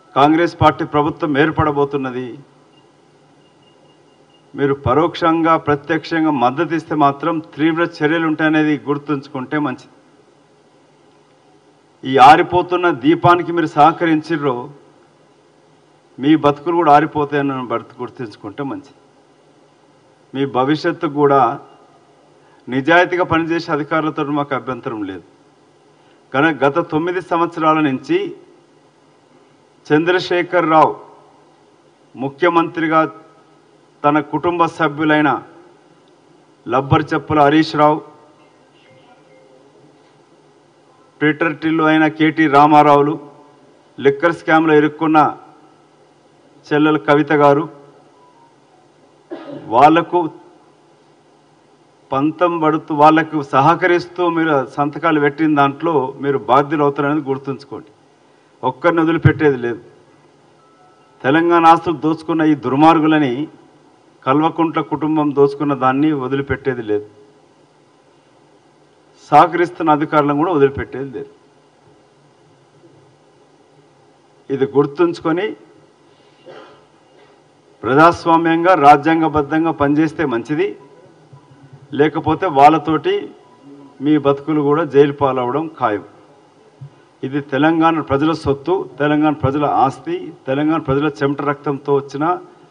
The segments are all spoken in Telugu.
కాంగ్రెస్ పార్టీ ప్రభుత్వం ఏర్పడబోతున్నది మీరు పరోక్షంగా ప్రత్యక్షంగా మద్దతు ఇస్తే మాత్రం తీవ్ర చర్యలు ఉంటాయనేది గుర్తుంచుకుంటే మంచిది ఈ ఆరిపోతున్న దీపానికి మీరు సహకరించిర్రో మీ బతుకులు కూడా ఆరిపోతాయని బతు గుర్తుంచుకుంటే మంచిది మీ భవిష్యత్తు కూడా నిజాయితీగా పనిచేసే అధికారులతో మాకు అభ్యంతరం లేదు కానీ గత తొమ్మిది సంవత్సరాల నుంచి చంద్రశేఖర్ రావు ముఖ్యమంత్రిగా తన కుటుంబ సభ్యులైన లబ్బర్ చెప్పుల హరీష్ రావు పీటర్ టిల్లు అయిన కేటీ రామారావులు లిక్కర్ స్కామ్లో ఇరుక్కున్న చెల్లెలు కవిత గారు వాళ్లకు పంతం పడుతూ వాళ్ళకు సహకరిస్తూ మీరు సంతకాలు పెట్టిన దాంట్లో మీరు బాధ్యులు అవుతారనేది గుర్తుంచుకోండి ఒక్కరిని వదిలిపెట్టేది లేదు తెలంగాణ ఆస్తులు దోచుకున్న ఈ దుర్మార్గులని కల్వకుంట్ల కుటుంబం దోచుకున్న దాన్ని వదిలిపెట్టేది లేదు సహకరిస్తున్న అధికారులను కూడా వదిలిపెట్టేది లేదు ఇది గుర్తుంచుకొని ప్రజాస్వామ్యంగా రాజ్యాంగబద్ధంగా పనిచేస్తే మంచిది లేకపోతే వాళ్ళతోటి మీ బతుకులు కూడా జైలు పాలవడం ఖాయం ఇది తెలంగాణ ప్రజల సొత్తు తెలంగాణ ప్రజల ఆస్తి తెలంగాణ ప్రజల చెమట రక్తంతో వచ్చిన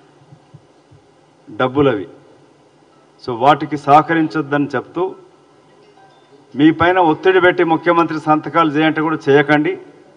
డబ్బులవి సో వాటికి సహకరించొద్దని చెప్తూ మీ పైన ఒత్తిడి పెట్టి ముఖ్యమంత్రి సంతకాలు చేయంటే కూడా చేయకండి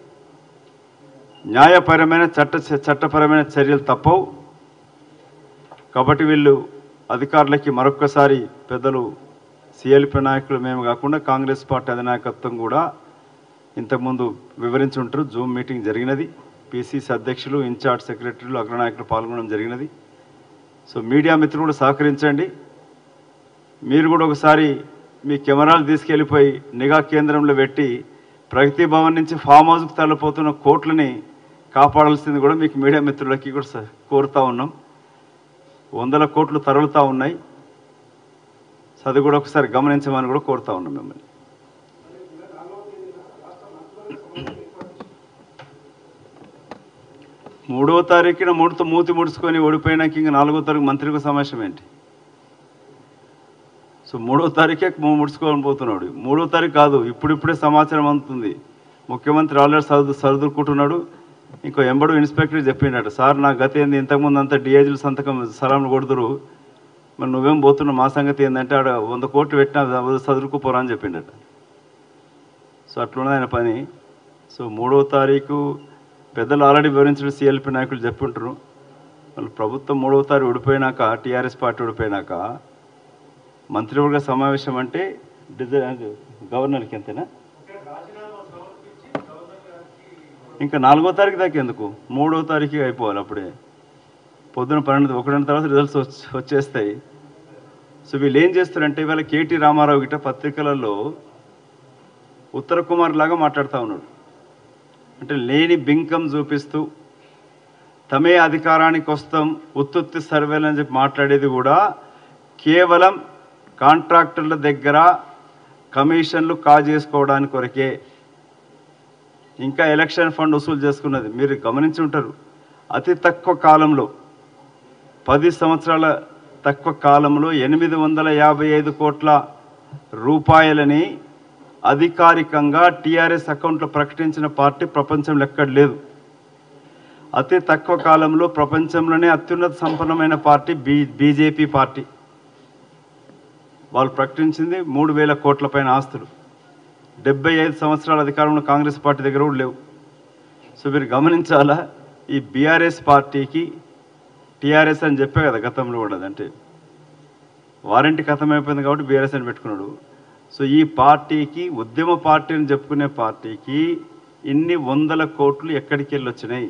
న్యాయపరమైన చట్ట చట్టపరమైన చర్యలు తప్పవు కాబట్టి వీళ్ళు అధికారులకి మరొక్కసారి పెద్దలు సిఎల్పి నాయకులు మేము కాకుండా కాంగ్రెస్ పార్టీ అధినాయకత్వం కూడా ఇంతకుముందు వివరించి ఉంటారు జూమ్ మీటింగ్ జరిగినది పిసిసి అధ్యక్షులు ఇన్ఛార్జ్ సెక్రటరీలు అగ్రనాయకులు పాల్గొనడం జరిగినది సో మీడియా మిత్రులు కూడా సహకరించండి మీరు కూడా ఒకసారి మీ కెమెరాలు తీసుకెళ్ళిపోయి నిఘా కేంద్రంలో పెట్టి ప్రగతి భవన్ నుంచి ఫామ్ హౌస్కి తరలిపోతున్న కోట్లని కాపాడాల్సింది కూడా మీకు మీడియా మిత్రులకి కూడా స- కోరుతా ఉన్నాం వందల కోట్లు తరలుతూ ఉన్నాయి సో అది కూడా ఒకసారి గమనించమని కూడా కోరుతా ఉన్నాం మిమ్మల్ని మూడవ తారీఖున మూడుతో మూతి ముడుచుకొని ఓడిపోయినాక ఇంకా నాలుగో తారీఖు మంత్రిగా సమావేశం ఏంటి సో మూడో తారీఖే ము- ముడుచుకోవాలని పోతున్నాడు మూడో తారీఖు కాదు ఇప్పుడిప్పుడే సమాచారం అందుతుంది ముఖ్యమంత్రి ఆల్రెడీ సర్దు సర్దుకుంటున్నాడు ఇంకో ఎంబడు ఇన్స్పెక్టర్ చెప్పిండట సార్ నా గతి ఏంది ఇంతకుముందు అంతా డిఐజీల సంతకం సలాంలు కొడుతురు మరి నువ్వేం పోతున్నావు మా సంగతి ఏంటంటే ఆడ వంద కోట్లు పెట్టినా చదువుకుపోరా అని చెప్పిండట సో అట్లున్నది ఆయన పని సో మూడో తారీఖు పెద్దలు ఆల్రెడీ వివరించిన సిఎల్పి నాయకులు చెప్పుంటారు వాళ్ళు ప్రభుత్వం మూడవ తారీఖు ఓడిపోయినాక టీఆర్ఎస్ పార్టీ ఓడిపోయినాక మంత్రివర్గ సమావేశం అంటే డిజైన్ గవర్నర్కి ఎంతేనా ఇంకా నాలుగో తారీఖు దాకా ఎందుకు మూడో తారీఖు అయిపోవాలి అప్పుడే పొద్దున పన్నెండు ఒకటి తర్వాత రిజల్ట్స్ వచ్చి- వచ్చేస్తాయి సో వీళ్ళు ఏం చేస్తారంటే ఇవాళ కేటీ రామారావు గిట్ట పత్రికలలో ఉత్తర కుమార్ లాగా మాట్లాడుతూ ఉన్నాడు అంటే లేని బింకం చూపిస్తూ తమే అధికారానికి వస్తాం ఉత్తుత్తి సర్వేలు అని చెప్పి మాట్లాడేది కూడా కేవలం కాంట్రాక్టర్ల దగ్గర కమిషన్లు కాజేసుకోవడానికి కొరకే ఇంకా ఎలక్షన్ ఫండ్ వసూలు చేసుకున్నది మీరు గమనించి ఉంటారు అతి తక్కువ కాలంలో పది సంవత్సరాల తక్కువ కాలంలో ఎనిమిది వందల యాభై ఐదు కోట్ల రూపాయలని అధికారికంగా టీఆర్ఎస్ అకౌంట్లో ప్రకటించిన పార్టీ ప్రపంచంలో ఎక్కడ లేదు అతి తక్కువ కాలంలో ప్రపంచంలోనే అత్యున్నత సంపన్నమైన పార్టీ బీ బీజేపీ పార్టీ వాళ్ళు ప్రకటించింది మూడు వేల కోట్ల పైన ఆస్తులు డెబ్బై ఐదు సంవత్సరాల అధికారంలో కాంగ్రెస్ పార్టీ దగ్గర కూడా లేవు సో మీరు గమనించాలా ఈ బీఆర్ఎస్ పార్టీకి టీఆర్ఎస్ అని చెప్పే కదా గతంలో కూడా అది. అంటే వారంటీ కథం అయిపోయింది కాబట్టి బీఆర్ఎస్ అని పెట్టుకున్నాడు సో ఈ పార్టీకి ఉద్యమ పార్టీ అని చెప్పుకునే పార్టీకి ఇన్ని వందల కోట్లు ఎక్కడికి వెళ్ళి వచ్చినాయి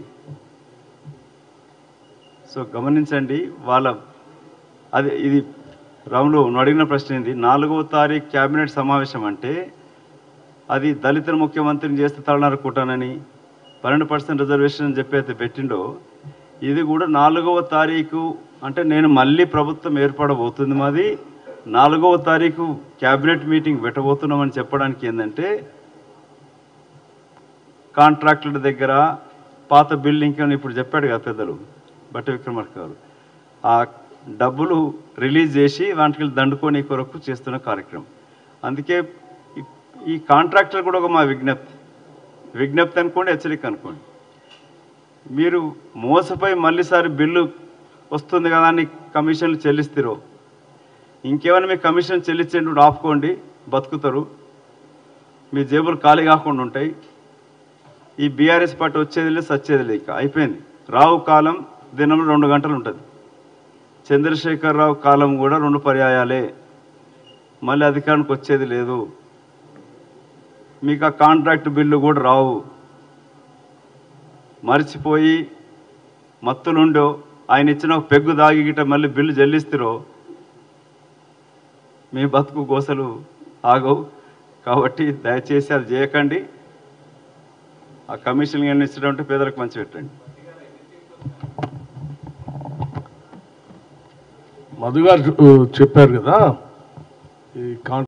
సో గమనించండి వాళ్ళ అది ఇది రాములు నువ్వు అడిగిన ప్రశ్న ఏంది నాలుగవ తారీఖు క్యాబినెట్ సమావేశం అంటే అది దళితుల ముఖ్యమంత్రిని చేస్తే తలనరుకుంటానని పన్నెండు పర్సెంట్ రిజర్వేషన్ అని చెప్పి అయితే పెట్టిండో ఇది కూడా నాలుగవ తారీఖు అంటే నేను మళ్ళీ ప్రభుత్వం ఏర్పడబోతుంది మాది నాలుగవ తారీఖు క్యాబినెట్ మీటింగ్ పెట్టబోతున్నామని చెప్పడానికి ఏంటంటే కాంట్రాక్టుల దగ్గర పాత బిల్డింగ్ అని ఇప్పుడు చెప్పాడు కదా పెద్దలు బట్ట విక్రమార్క గారు ఆ డబ్బులు రిలీజ్ చేసి వాటికి దండుకొని కొరకు చేస్తున్న కార్యక్రమం అందుకే ఈ- ఈ కాంట్రాక్టర్ కూడా ఒక మా విజ్ఞప్తి విజ్ఞప్తి అనుకోండి హెచ్చరిక అనుకోండి మీరు మోసపోయి మళ్ళీసారి బిల్లు వస్తుంది కదా అని కమిషన్లు చెల్లిస్తారో ఇంకేమైనా మీ కమిషన్ చెల్లించేటప్పుడు ఆపుకోండి బతుకుతారు మీ జేబులు ఖాళీ కాకుండా ఉంటాయి ఈ బీఆర్ఎస్ పార్టీ వచ్చేది లేదు సచ్చేది లేదు ఇక అయిపోయింది రావు కాలం దినంలో రెండు గంటలు ఉంటుంది చంద్రశేఖరరావు కాలం కూడా రెండు పర్యాయాలే మళ్ళీ అధికారానికి వచ్చేది లేదు మీకు ఆ కాంట్రాక్ట్ బిల్లు కూడా రావు మర్చిపోయి మత్తులుండో ఆయన ఇచ్చిన ఒక పెగ్గు దాగి గిట్ట మళ్ళీ బిల్లు చెల్లిస్తారో మీ బతుకు గోసలు ఆగవు కాబట్టి దయచేసి అది చేయకండి ఆ కమిషన్ కానీ ఇచ్చినట్టు పేదలకు మంచి పెట్టండి మధు గారు చెప్పారు కదా ఈ కాన్